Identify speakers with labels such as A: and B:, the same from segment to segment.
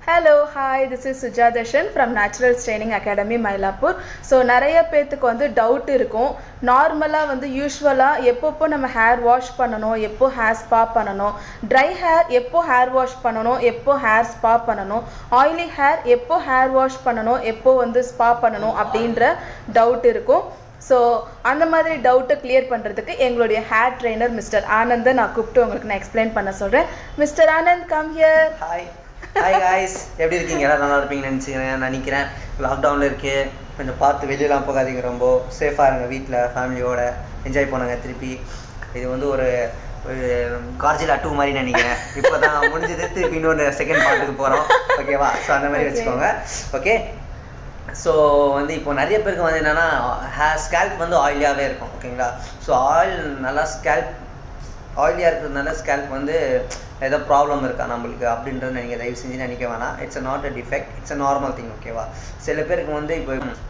A: Hello hi this is Sujatharshan from Naturals training academy Mylapore so நிறைய பேர்த்துக்கு வந்து டவுட் இருக்கும் நார்மலாக வந்து யூஸ்வலாக எப்பப்போ நம்ம ஹேர் வாஷ் பண்ணணும் எப்போ ஹேர் ஸ்பா பண்ணணும் ட்ரை ஹேர் எப்போ ஹேர் வாஷ் பண்ணணும் எப்போ ஹேர் ஸ்பா பண்ணணும் ஆயிலி ஹேர் எப்போ ஹேர் வாஷ் பண்ணணும் எப்போ வந்து ஸ்பா பண்ணணும் அப்படின்ற டவுட் இருக்கும் ஸோ அந்த மாதிரி டவுட்டை கிளியர் பண்ணுறதுக்கு எங்களுடைய ஹேர் ட்ரெயினர் மிஸ்டர் ஆனந்தை நான் கூப்பிட்டு உங்களுக்கு நான் எக்ஸ்பிளைன் பண்ண சொல்கிறேன் mister Anand come here
B: hi hi guys எப்படி இருக்கீங்க எல்லாம் நல்லா இருப்பீங்கன்னு நினச்சிக்கிறேன் நினைக்கிறேன் லாக்டவுனில் இருக்கு கொஞ்சம் பார்த்து வெளியெல்லாம் போகாதீங்க ரொம்ப சேஃபாக இருங்க வீட்டில் ஃபேமிலியோட என்ஜாய் பண்ணுங்க திருப்பி இது வந்து ஒரு ஒரு கார்ஜிலா டூ மாதிரி நினைக்கிறேன் இப்போ தான் முடிஞ்சது திருப்பி இன்னொரு செகண்ட் பார்ட்டுக்கு போகிறோம் ஓகேவா ஸோ அந்த மாதிரி
A: Okay.
B: வச்சுக்கோங்க ஓகே ஸோ வந்து இப்போ நிறைய பேருக்கு வந்து என்னென்னா ஹேர் ஸ்கேல்ப் வந்து ஆயிலியாகவே இருக்கும் ஓகேங்களா ஸோ ஆயில் நல்லா ஸ்கேல்ப் ஆயிலியாக இருக்கிறதுனால ஸ்கேல்ப் வந்து ஏதோ ப்ராப்ளம் இருக்கா நம்மளுக்கு அப்படின்றது நீங்கள் தயவு செஞ்சு நினைக்க வேணாம் it's not a defect it's a normal thing ஓகேவா சில பேருக்கு வந்து இப்போ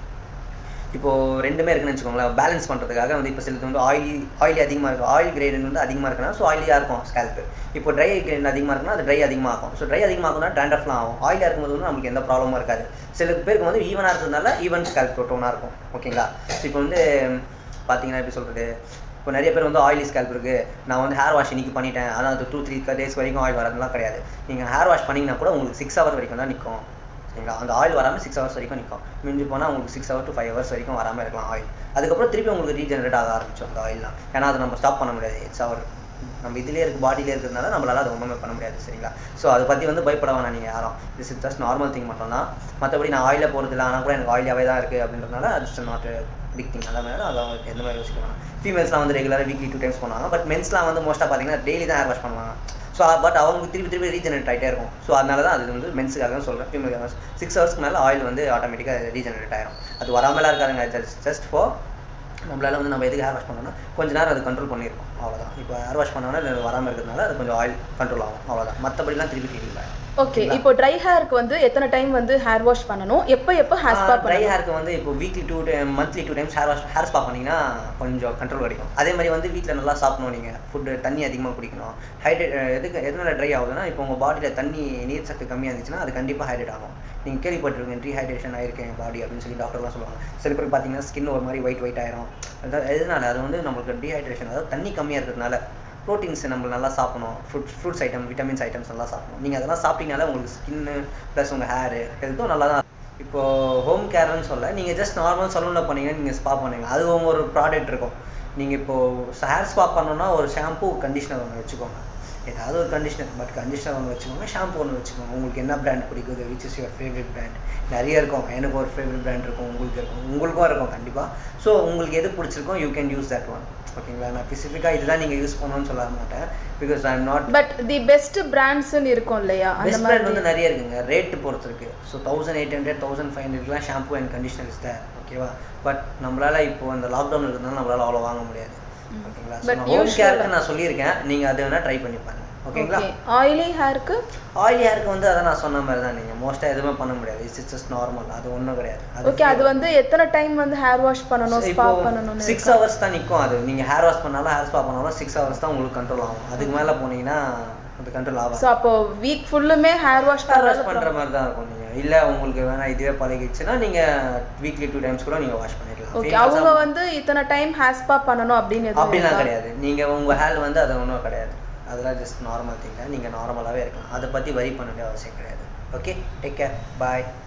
B: இப்போ ரெண்டுமே இருக்குன்னு வச்சுக்கோங்களேன் பேலன்ஸ் பண்ணுறதுக்காக வந்து இப்போ சிலது வந்து ஆயிலி ஆயிலி அதிகமாக இருக்கும் ஆயில் கிரேட் வந்து அதிகமாக இருக்குன்னா ஸோ ஆயிலியாக இருக்கும் ஸ்கேல்ப்பு இப்போ ட்ரை கிரேட் அதிகமாக இருக்குன்னா அது ட்ரை அதிகமாக ஆகும் ஸோ ட்ரை அதிகமாக ஆகும்னா டேண்டஃப்லாம் ஆகும் ஆயிலியாக இருக்கும்போது வந்து நமக்கு எந்த ப்ராப்ளமும் இருக்காது சில பேருக்கு வந்து ஈவனாக இருக்கிறதுனால ஈவன் ஸ்கேல்ப் டோனாக இருக்கும் ஓகேங்களா ஸோ இப்போ வந்து பார்த்தீங்கன்னா எப்படி சொல்கிறது இப்போ நிறைய பேர் வந்து ஆயிலி ஸ்கேல்ப் இருக்குது நான் வந்து ஹேர் வாஷ் இன்னைக்கு பண்ணிட்டேன் ஆனால் அது டூ த்ரீ டேஸ் வரைக்கும் ஆயில் வரதுலாம் கிடையாது நீங்கள் ஹேர் வாஷ் பண்ணிங்கன்னா கூட உங்களுக்கு சிக்ஸ் ஹவர் வரைக்கும் தான் நிற்கும் சரிங்களா அந்த ஆயில் வராமல் சிக்ஸ் ஹவர்ஸ் வரைக்கும் நிற்கும் மிஞ்சி போனால் உங்களுக்கு six hour to five hours வரைக்கும் வராமல் இருக்கலாம் ஆயில் அதுக்கப்புறம் திருப்பி உங்களுக்கு ரீஜெனரேட் ஆக ஆரம்பிச்சோம் அந்த ஆயில்லாம் ஏன்னா அதை நம்ம ஸ்டாப் பண்ண முடியாது இட்ஸ் அவர் நம்ம இதுலேயே இருக்கு பாடியிலே இருக்கிறதுனால நம்மளால அதை ஒன்றுமே பண்ண முடியாது சரிங்களா ஸோ அதை பற்றி வந்து பயப்பட வேணாம் நீங்கள் யாரும் this is just normal thing மட்டும் தான் மற்றபடி நான் ஆயிலே போகிறது இல்லை ஆனால் கூட எனக்கு ஆயிலாகவே தான் இருக்குது அப்படின்றதுனால அது நாட் பிக் திங் அந்த மாதிரி அதை எந்த மாதிரி யோசிக்க வேணாம் ஃபீமேல்ஸ்லாம் வந்து ரெகுலராக வீக்லி டூ டைம்ஸ் பண்ணுவாங்க பட் மென்ஸ்லாம் வந்து மோஸ்ட்டாக பார்த்தீங்கன்னா டெய்லி தான் ஹேர் வாஷ் பண்ணுவாங்க ஸோ பட் அவங்க திருப்பி திருப்பி ரீஜெனரேட் ஆகிட்டே இருக்கும் ஸோ அதனால தான் அது வந்து மென்ஸுக்காக சொல்கிறேன் ஃபீமேல் சிக்ஸ் ஹவர்ஸ்க்கு மேலே ஆயில் வந்து ஆட்டோமேட்டிக்காக ரீஜெனரேட் ஆயிரும் அது வராமலாம் இருக்காதுங்க ஜஸ்ட் ஜஸ்ட் ஃபார் நம்மளால வந்து நம்ம எதுக்கு ஹேர் வாஷ் பண்ணோம்னா கொஞ்ச நேரம் அது கண்ட்ரோல் பண்ணியிருக்கோம் அவ்வளோதான் இப்போ ஹேர் வாஷ் பண்ணோம்னா இது வராமல் இருக்கிறதுனால அது கொஞ்சம் ஆயில் கண்ட்ரோல் ஆகும் அவ்வளோதான் மற்றபடிலாம் திருப்பி க்ளீனிங் ஆகும்
A: ஓகே இப்போ ட்ரை ஹேருக்கு வந்து எத்தனை டைம் வந்து ஹேர் வாஷ் பண்ணணும் எப்போ எப்போ ஹேர் ஸ்பா
B: ட்ரை
A: பண்ணணும்
B: ஹேருக்கு வந்து இப்போ weekly two monthly two times hair wash hair spa பண்ணிங்கன்னா கொஞ்சம் கண்ட்ரோல் கிடைக்கும் அதே மாதிரி வந்து வீட்டில் நல்லா சாப்பிடணும் நீங்கள் ஃபுட்டு தண்ணி அதிகமாக குடிக்கணும் ஹைட்ரேட் எதுக்கு எதனால ட்ரை ஆகுதுன்னா இப்போ உங்கள் பாடியில் தண்ணி நீர் சத்து கம்மியாக இருந்துச்சுன்னா அது கண்டிப்பாக ஹைட்ரேட் ஆகும் நீங்கள் கேள்விப்பட்டிருக்கீங்க டீஹைட்ரேஷன் ஆயிருக்கேன் பாடி அப்படின்னு சொல்லி டாக்டர்லாம் சொல்லுவாங்க சில பேருக்கு பார்த்தீங்கன்னா ஸ்கின் ஒரு மாதிரி ஒயிட் ஒயிட் ஆயிரும் அதாவது எதனால அது வந்து நம்மளுக்கு டீஹைட்ரேஷன் அதாவது தண்ணி கம்மியாக இருக்கிறதுனால ப்ரோட்டீன்ஸ் நம்ம நல்லா சாப்பிடணும் fruit fruits item vitamins items நல்லா சாப்பிடணும் நீங்கள் அதெல்லாம் சாப்பிட்டீங்கனால உங்களுக்கு ஸ்கின்னு ப்ளஸ் உங்கள் ஹேரு ஹெல்த்தும் நல்லா தான் இப்போ ஹோம் கேர்னு சொல்ல நீங்கள் ஜஸ்ட் நார்மல் சலூனில் பண்ணீங்கன்னா நீங்கள் ஸ்பா பண்ணுங்க அது உங்க ஒரு ப்ராடக்ட் இருக்கும் நீங்கள் இப்போது ஹேர் ஸ்பா பண்ணணும்னா ஒரு ஷாம்பு கண்டிஷனர் ஒன்று வச்சுக்கோங்க ஏதாவது ஒரு கண்டிஷனர் பட் கண்டிஷனர் ஒன்று வச்சுக்கோங்க ஷாம்பு ஒன்று வச்சுக்கோங்க உங்களுக்கு என்ன பிராண்ட் பிடிக்குது which is your favourite brand நிறைய இருக்கும் எனக்கு ஒரு ஃபேவரட் பிராண்ட் இருக்கும் உங்களுக்கு இருக்கும் உங்களுக்கும் இருக்கும் கண்டிப்பாக ஸோ உங்களுக்கு எது பிடிச்சிருக்கோ you can use that one ஓகேங்களா நான் ஸ்பெசிஃபிக்காக இதுதான் நீங்கள் யூஸ் பண்ணணும்னு சொல்ல மாட்டேன் because I am not
A: but the best பிராண்ட்ஸ்னு இருக்கும் இல்லையா அந்த
B: பெஸ்ட் பிராண்ட்
A: மாதிரி
B: வந்து நிறைய இருக்குங்க ரேட்டு பொறுத்து இருக்கு so thousand eight hundred thousand five ஹண்ட்ரட்லாம் shampoo and conditioner is there ஓகேவா பட் நம்மளால இப்போ அந்த லாக்டவுன் இருக்கிறதுனால நம்மளால அவ்வளோ வாங்க முடியாது ஓகேங்களா
A: But
B: ஸோ ஹோம்
A: usual-
B: கேருக்கு நான் சொல்லியிருக்கேன் நீங்கள் அதை வேணால் ட்ரை பண்ணி பாருங்க ஓகேங்களா
A: ஓகே ஆயிலி ஹேருக்கு
B: ஆயில் ஹேருக்கு வந்து அதை நான் சொன்ன மாதிரி தான் நீங்கள் மோஸ்ட்டாக எதுவுமே பண்ண முடியாது இட்ஸ் ஜஸ்ட் நார்மல் அது ஒன்றும் கிடையாது
A: ஓகே அது வந்து எத்தனை டைம் வந்து ஹேர் வாஷ் பண்ணணும் ஸ்பா பண்ணணும்னு
B: சிக்ஸ் ஹவர்ஸ் தான் நிற்கும் அது நீங்கள் ஹேர் வாஷ் பண்ணாலும் ஹேர் ஸ்பா பண்ணாலும் சிக்ஸ் ஹவர்ஸ் தான் உங்களுக்கு கண்ட்ரோல் ஆகும் அதுக்கு மேலே போனீங்கன்னா அது கண்ட்ரோல் ஆகாது
A: ஸோ அப்போ வீக் ஃபுல்லுமே ஹேர் வாஷ்
B: ஹேர் வாஷ்
A: பண்ணுறது
B: பண்ணுற மாதிரி தான் இருக்கும் நீங்கள் இல்லை உங்களுக்கு வேணா இதுவே பழகிடுச்சுன்னா நீங்கள் வீக்லி டூ டைம்ஸ் கூட நீங்கள் வாஷ் பண்ணிடலாம்
A: ஓகே
B: Females
A: அவங்க
B: ஆ-
A: வந்து இத்தனை டைம் ஹேர் ஸ்பா பண்ணணும் அப்படின்னு எதுவும்
B: அப்படிலாம்
A: இருக்கா?
B: கிடையாது நீங்கள் உங்கள் ஹேர் வந்து அது ஒன்றும் கிடையாது அதெல்லாம் ஜஸ்ட் நார்மல் திங்க நீங்கள் நார்மலாகவே இருக்கலாம் அதை பற்றி வரி பண்ண வேண்டிய அவசியம் கிடையாது ஓகே டேக் கேர் பாய்